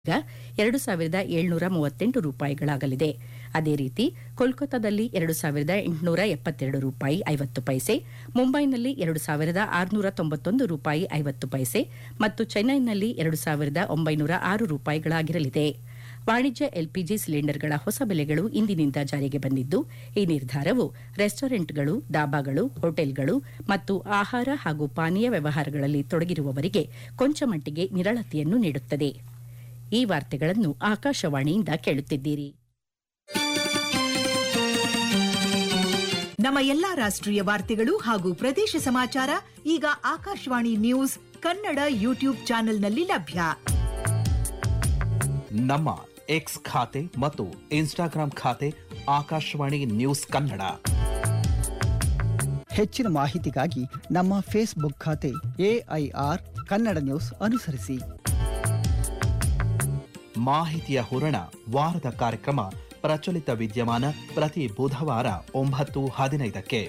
ಈಗ ಎರಡು ಸಾವಿರದ ಏಳ್ನೂರ ಮೂವತ್ತೆಂಟು ರೂಪಾಯಿಗಳಾಗಲಿದೆ ಅದೇ ರೀತಿ ಕೋಲ್ಕತ್ತಾದಲ್ಲಿ ಎರಡು ಸಾವಿರದ ಎಂಟುನೂರ ಎಪ್ಪತ್ತೆರಡು ರೂಪಾಯಿ ಐವತ್ತು ಪೈಸೆ ಮುಂಬೈನಲ್ಲಿ ಎರಡು ಸಾವಿರದ ಆರುನೂರ ತೊಂಬತ್ತೊಂದು ರೂಪಾಯಿ ಐವತ್ತು ಪೈಸೆ ಮತ್ತು ಚೆನ್ನೈನಲ್ಲಿ ಎರಡು ಸಾವಿರದ ಒಂಬೈನೂರ ಆರು ರೂಪಾಯಿಗಳಾಗಿರಲಿದೆ ವಾಣಿಜ್ಯ ಎಲ್ಪಿಜಿ ಸಿಲಿಂಡರ್ಗಳ ಹೊಸ ಬೆಲೆಗಳು ಇಂದಿನಿಂದ ಜಾರಿಗೆ ಬಂದಿದ್ದು ಈ ನಿರ್ಧಾರವು ರೆಸ್ಟೋರೆಂಟ್ಗಳು ಡಾಬಾಗಳು ಹೋಟೆಲ್ಗಳು ಮತ್ತು ಆಹಾರ ಹಾಗೂ ಪಾನೀಯ ವ್ಯವಹಾರಗಳಲ್ಲಿ ತೊಡಗಿರುವವರಿಗೆ ಕೊಂಚ ಮಟ್ಟಿಗೆ ನಿರಳತೆಯನ್ನು ನೀಡುತ್ತದೆ ಈ ವಾರ್ತೆಗಳನ್ನು ಆಕಾಶವಾಣಿಯಿಂದ ಕೇಳುತ್ತಿದ್ದೀರಿ ನಮ್ಮ ಎಲ್ಲಾ ರಾಷ್ಟ್ರೀಯ ವಾರ್ತೆಗಳು ಹಾಗೂ ಪ್ರದೇಶ ಸಮಾಚಾರ ಈಗ ಆಕಾಶವಾಣಿ ನ್ಯೂಸ್ ಕನ್ನಡ ಯೂಟ್ಯೂಬ್ ಚಾನೆಲ್ನಲ್ಲಿ ಲಭ್ಯ ನಮ್ಮ ಎಕ್ಸ್ ಖಾತೆ ಮತ್ತು ಇನ್ಸ್ಟಾಗ್ರಾಂ ಖಾತೆ ಆಕಾಶವಾಣಿ ನ್ಯೂಸ್ ಕನ್ನಡ ಹೆಚ್ಚಿನ ಮಾಹಿತಿಗಾಗಿ ನಮ್ಮ ಫೇಸ್ಬುಕ್ ಖಾತೆ ಎಐಆರ್ ಕನ್ನಡ ನ್ಯೂಸ್ ಅನುಸರಿಸಿ ಮಾಹಿತಿಯ ಹೂರಣ ವಾರದ ಕಾರ್ಯಕ್ರಮ ಪ್ರಚಲಿತ ವಿದ್ಯಮಾನ ಪ್ರತಿ ಬುಧವಾರ ಒಂಬತ್ತು ಹದಿನೈದಕ್ಕೆ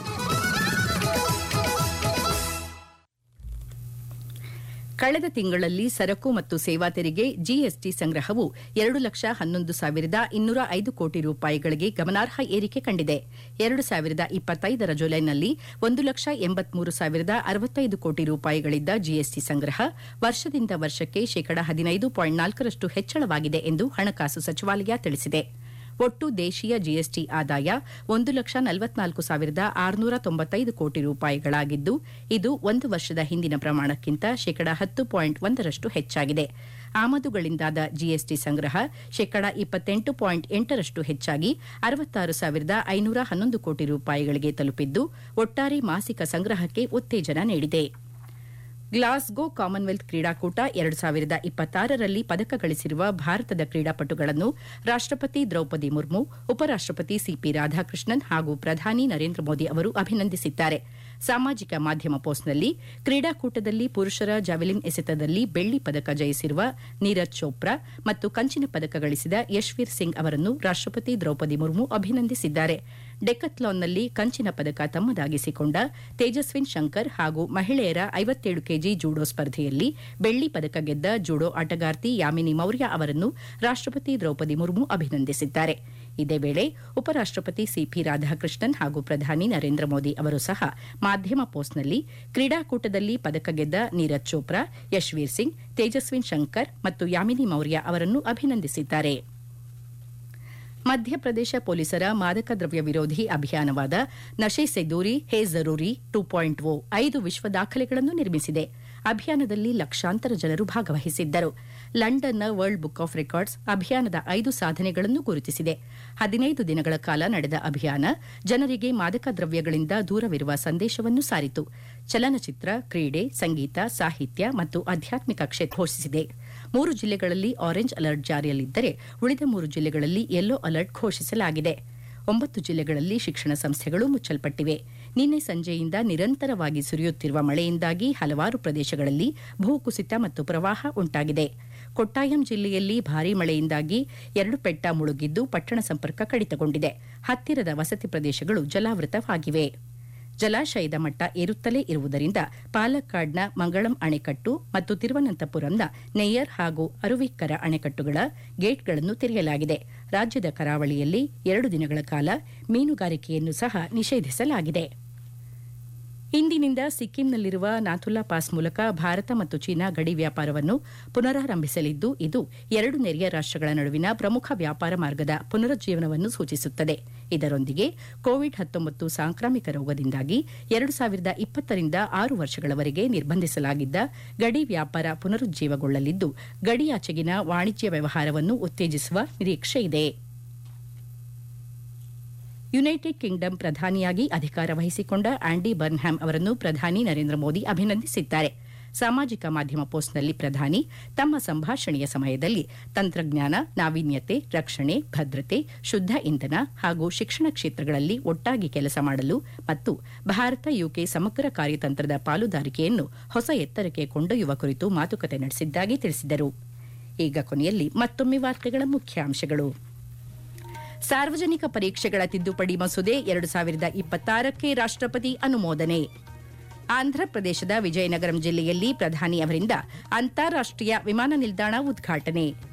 ಕಳೆದ ತಿಂಗಳಲ್ಲಿ ಸರಕು ಮತ್ತು ಸೇವಾ ತೆರಿಗೆ ಜಿಎಸ್ಟಿ ಸಂಗ್ರಹವು ಎರಡು ಲಕ್ಷ ಹನ್ನೊಂದು ಸಾವಿರದ ಇನ್ನೂರ ಐದು ಕೋಟಿ ರೂಪಾಯಿಗಳಿಗೆ ಗಮನಾರ್ಹ ಏರಿಕೆ ಕಂಡಿದೆ ಎರಡು ಸಾವಿರದ ಇಪ್ಪತ್ತೈದರ ಜುಲೈನಲ್ಲಿ ಒಂದು ಲಕ್ಷ ಎಂಬತ್ಮೂರು ಸಾವಿರದ ಅರವತ್ತೈದು ಕೋಟಿ ರೂಪಾಯಿಗಳಿದ್ದ ಜಿಎಸ್ಟಿ ಸಂಗ್ರಹ ವರ್ಷದಿಂದ ವರ್ಷಕ್ಕೆ ಶೇಕಡ ಹದಿನೈದು ಪಾಯಿಂಟ್ ನಾಲ್ಕರಷ್ಟು ಹೆಚ್ಚಳವಾಗಿದೆ ಎಂದು ಹಣಕಾಸು ಸಚಿವಾಲಯ ತಿಳಿಸಿದೆ ಒಟ್ಟು ದೇಶೀಯ ಜಿಎಸ್ಟಿ ಆದಾಯ ಒಂದು ಲಕ್ಷ ನಲವತ್ನಾಲ್ಕು ಸಾವಿರದ ಆರುನೂರ ತೊಂಬತ್ತೈದು ಕೋಟಿ ರೂಪಾಯಿಗಳಾಗಿದ್ದು ಇದು ಒಂದು ವರ್ಷದ ಹಿಂದಿನ ಪ್ರಮಾಣಕ್ಕಿಂತ ಶೇಕಡ ಹತ್ತು ಪಾಯಿಂಟ್ ಒಂದರಷ್ಟು ಹೆಚ್ಚಾಗಿದೆ ಆಮದುಗಳಿಂದಾದ ಜಿಎಸ್ಟಿ ಸಂಗ್ರಹ ಶೇಕಡ ಇಪ್ಪತ್ತೆಂಟು ಪಾಯಿಂಟ್ ಎಂಟರಷ್ಟು ಹೆಚ್ಚಾಗಿ ಅರವತ್ತಾರು ಸಾವಿರದ ಐನೂರ ಹನ್ನೊಂದು ಕೋಟಿ ರೂಪಾಯಿಗಳಿಗೆ ತಲುಪಿದ್ದು ಒಟ್ಟಾರೆ ಮಾಸಿಕ ಸಂಗ್ರಹಕ್ಕೆ ಉತ್ತೇಜನ ನೀಡಿದೆ ಗ್ಲಾಸ್ಗೋ ಕಾಮನ್ವೆಲ್ತ್ ಕ್ರೀಡಾಕೂಟ ಎರಡು ಸಾವಿರದ ಇಪ್ಪತ್ತಾರರಲ್ಲಿ ಪದಕ ಗಳಿಸಿರುವ ಭಾರತದ ಕ್ರೀಡಾಪಟುಗಳನ್ನು ರಾಷ್ಟಪತಿ ದ್ರೌಪದಿ ಮುರ್ಮು ಉಪರಾಷ್ಟಪತಿ ಸಿಪಿ ರಾಧಾಕೃಷ್ಣನ್ ಹಾಗೂ ಪ್ರಧಾನಿ ನರೇಂದ್ರ ಮೋದಿ ಅವರು ಅಭಿನಂದಿಸಿದ್ದಾರೆ ಸಾಮಾಜಿಕ ಮಾಧ್ಯಮ ಪೋಸ್ಟ್ನಲ್ಲಿ ಕ್ರೀಡಾಕೂಟದಲ್ಲಿ ಪುರುಷರ ಜಾವೆಲಿನ್ ಎಸೆತದಲ್ಲಿ ಬೆಳ್ಳಿ ಪದಕ ಜಯಿಸಿರುವ ನೀರಜ್ ಚೋಪ್ರಾ ಮತ್ತು ಕಂಚಿನ ಪದಕ ಗಳಿಸಿದ ಯಶ್ವೀರ್ ಸಿಂಗ್ ಅವರನ್ನು ರಾಷ್ಟಪತಿ ದ್ರೌಪದಿ ಮುರ್ಮು ಅಭಿನಂದಿಸಿದ್ದಾರೆ ಡೆಕತ್ಲಾನ್ನಲ್ಲಿ ಕಂಚಿನ ಪದಕ ತಮ್ಮದಾಗಿಸಿಕೊಂಡ ತೇಜಸ್ವಿನ್ ಶಂಕರ್ ಹಾಗೂ ಮಹಿಳೆಯರ ಐವತ್ತೇಳು ಕೆಜಿ ಜೂಡೋ ಸ್ಪರ್ಧೆಯಲ್ಲಿ ಬೆಳ್ಳಿ ಪದಕ ಗೆದ್ದ ಜೂಡೋ ಆಟಗಾರ್ತಿ ಯಾಮಿನಿ ಮೌರ್ಯ ಅವರನ್ನು ರಾಷ್ಟಪತಿ ದ್ರೌಪದಿ ಮುರ್ಮು ಅಭಿನಂದಿಸಿದ್ದಾರೆ ಇದೇ ವೇಳೆ ಉಪರಾಷ್ಟಪತಿ ಸಿಪಿ ರಾಧಾಕೃಷ್ಣನ್ ಹಾಗೂ ಪ್ರಧಾನಿ ನರೇಂದ್ರ ಮೋದಿ ಅವರು ಸಹ ಮಾಧ್ಯಮ ಪೋಸ್ಟ್ನಲ್ಲಿ ಕ್ರೀಡಾಕೂಟದಲ್ಲಿ ಪದಕ ಗೆದ್ದ ನೀರಜ್ ಚೋಪ್ರಾ ಯಶ್ವೀರ್ ಸಿಂಗ್ ತೇಜಸ್ವಿನ್ ಶಂಕರ್ ಮತ್ತು ಯಾಮಿನಿ ಮೌರ್ಯ ಅವರನ್ನು ಅಭಿನಂದಿಸಿದ್ದಾರೆ ಮಧ್ಯಪ್ರದೇಶ ಪೊಲೀಸರ ಮಾದಕ ದ್ರವ್ಯ ವಿರೋಧಿ ಅಭಿಯಾನವಾದ ನಶೆ ಸೆ ದೂರಿ ಹೇ ಜರೂರಿ ಟು ಪಾಯಿಂಟ್ ಓ ಐದು ವಿಶ್ವ ದಾಖಲೆಗಳನ್ನು ನಿರ್ಮಿಸಿದೆ ಅಭಿಯಾನದಲ್ಲಿ ಲಕ್ಷಾಂತರ ಜನರು ಭಾಗವಹಿಸಿದ್ದರು ಲಂಡನ್ನ ವರ್ಲ್ಡ್ ಬುಕ್ ಆಫ್ ರೆಕಾರ್ಡ್ಸ್ ಅಭಿಯಾನದ ಐದು ಸಾಧನೆಗಳನ್ನು ಗುರುತಿಸಿದೆ ಹದಿನೈದು ದಿನಗಳ ಕಾಲ ನಡೆದ ಅಭಿಯಾನ ಜನರಿಗೆ ಮಾದಕ ದ್ರವ್ಯಗಳಿಂದ ದೂರವಿರುವ ಸಂದೇಶವನ್ನು ಸಾರಿತು ಚಲನಚಿತ್ರ ಕ್ರೀಡೆ ಸಂಗೀತ ಸಾಹಿತ್ಯ ಮತ್ತು ಆಧ್ಯಾತ್ಮಿಕ ಕ್ಷೇತ್ರ ಘೋಷಿಸಿದೆ ಮೂರು ಜಿಲ್ಲೆಗಳಲ್ಲಿ ಆರೆಂಜ್ ಅಲರ್ಟ್ ಜಾರಿಯಲ್ಲಿದ್ದರೆ ಉಳಿದ ಮೂರು ಜಿಲ್ಲೆಗಳಲ್ಲಿ ಯೆಲ್ಲೋ ಅಲರ್ಟ್ ಘೋಷಿಸಲಾಗಿದೆ ಒಂಬತ್ತು ಜಿಲ್ಲೆಗಳಲ್ಲಿ ಶಿಕ್ಷಣ ಸಂಸ್ಥೆಗಳು ಮುಚ್ಚಲ್ಪಟ್ಟಿವೆ ನಿನ್ನೆ ಸಂಜೆಯಿಂದ ನಿರಂತರವಾಗಿ ಸುರಿಯುತ್ತಿರುವ ಮಳೆಯಿಂದಾಗಿ ಹಲವಾರು ಪ್ರದೇಶಗಳಲ್ಲಿ ಭೂಕುಸಿತ ಮತ್ತು ಪ್ರವಾಹ ಉಂಟಾಗಿದೆ ಕೊಟ್ಟಾಯಂ ಜಿಲ್ಲೆಯಲ್ಲಿ ಭಾರೀ ಮಳೆಯಿಂದಾಗಿ ಎರಡು ಪೆಟ್ಟ ಮುಳುಗಿದ್ದು ಪಟ್ಟಣ ಸಂಪರ್ಕ ಕಡಿತಗೊಂಡಿದೆ ಹತ್ತಿರದ ವಸತಿ ಪ್ರದೇಶಗಳು ಜಲಾವೃತವಾಗಿವೆ ಜಲಾಶಯದ ಮಟ್ಟ ಏರುತ್ತಲೇ ಇರುವುದರಿಂದ ಪಾಲಕ್ಕಾಡ್ನ ಮಂಗಳಂ ಅಣೆಕಟ್ಟು ಮತ್ತು ತಿರುವನಂತಪುರಂನ ನೆಯ್ಯರ್ ಹಾಗೂ ಅರುವಿಕ್ಕರ ಅಣೆಕಟ್ಟುಗಳ ಗೇಟ್ಗಳನ್ನು ತೆರೆಯಲಾಗಿದೆ ರಾಜ್ಯದ ಕರಾವಳಿಯಲ್ಲಿ ಎರಡು ದಿನಗಳ ಕಾಲ ಮೀನುಗಾರಿಕೆಯನ್ನು ಸಹ ನಿಷೇಧಿಸಲಾಗಿದೆ ಇಂದಿನಿಂದ ಸಿಕ್ಕಿಂನಲ್ಲಿರುವ ನಾಥುಲಾ ಪಾಸ್ ಮೂಲಕ ಭಾರತ ಮತ್ತು ಚೀನಾ ಗಡಿ ವ್ಯಾಪಾರವನ್ನು ಪುನರಾರಂಭಿಸಲಿದ್ದು ಇದು ಎರಡು ನೆರೆಯ ರಾಷ್ಟಗಳ ನಡುವಿನ ಪ್ರಮುಖ ವ್ಯಾಪಾರ ಮಾರ್ಗದ ಪುನರುಜ್ಜೀವನವನ್ನು ಸೂಚಿಸುತ್ತದೆ ಇದರೊಂದಿಗೆ ಕೋವಿಡ್ ಹತ್ತೊಂಬತ್ತು ಸಾಂಕ್ರಾಮಿಕ ರೋಗದಿಂದಾಗಿ ಎರಡು ಸಾವಿರದ ಇಪ್ಪತ್ತರಿಂದ ಆರು ವರ್ಷಗಳವರೆಗೆ ನಿರ್ಬಂಧಿಸಲಾಗಿದ್ದ ಗಡಿ ವ್ಯಾಪಾರ ಪುನರುಜ್ಜೀವಗೊಳ್ಳಲಿದ್ದು ಗಡಿಯಾಚೆಗಿನ ವಾಣಿಜ್ಯ ವ್ಯವಹಾರವನ್ನು ಉತ್ತೇಜಿಸುವ ನಿರೀಕ್ಷೆಯಿದೆ ಯುನೈಟೆಡ್ ಕಿಂಗ್ಡಮ್ ಪ್ರಧಾನಿಯಾಗಿ ಅಧಿಕಾರ ವಹಿಸಿಕೊಂಡ ಆಂಡಿ ಬರ್ನ್ಹ್ಯಾಮ್ ಅವರನ್ನು ಪ್ರಧಾನಿ ನರೇಂದ್ರ ಮೋದಿ ಅಭಿನಂದಿಸಿದ್ದಾರೆ ಸಾಮಾಜಿಕ ಮಾಧ್ಯಮ ಪೋಸ್ಟ್ನಲ್ಲಿ ಪ್ರಧಾನಿ ತಮ್ಮ ಸಂಭಾಷಣೆಯ ಸಮಯದಲ್ಲಿ ತಂತ್ರಜ್ಞಾನ ನಾವೀನ್ಯತೆ ರಕ್ಷಣೆ ಭದ್ರತೆ ಶುದ್ಧ ಇಂಧನ ಹಾಗೂ ಶಿಕ್ಷಣ ಕ್ಷೇತ್ರಗಳಲ್ಲಿ ಒಟ್ಟಾಗಿ ಕೆಲಸ ಮಾಡಲು ಮತ್ತು ಭಾರತ ಯುಕೆ ಸಮಗ್ರ ಕಾರ್ಯತಂತ್ರದ ಪಾಲುದಾರಿಕೆಯನ್ನು ಹೊಸ ಎತ್ತರಕ್ಕೆ ಕೊಂಡೊಯ್ಯುವ ಕುರಿತು ಮಾತುಕತೆ ನಡೆಸಿದ್ದಾಗಿ ತಿಳಿಸಿದರು ಈಗ ಕೊನೆಯಲ್ಲಿ ಮತ್ತೊಮ್ಮೆ ವಾರ್ತೆಗಳ ಮುಖ್ಯಾಂಶಗಳು ಸಾರ್ವಜನಿಕ ಪರೀಕ್ಷೆಗಳ ತಿದ್ದುಪಡಿ ಮಸೂದೆ ಎರಡು ಸಾವಿರದ ಇಪ್ಪತ್ತಾರಕ್ಕೆ ರಾಷ್ಟಪತಿ ಅನುಮೋದನೆ ಆಂಧ್ರಪ್ರದೇಶದ ವಿಜಯನಗರಂ ಜಿಲ್ಲೆಯಲ್ಲಿ ಪ್ರಧಾನಿ ಅವರಿಂದ ಅಂತಾರಾಷ್ಟೀಯ ವಿಮಾನ ನಿಲ್ದಾಣ ಉದ್ಘಾಟನೆ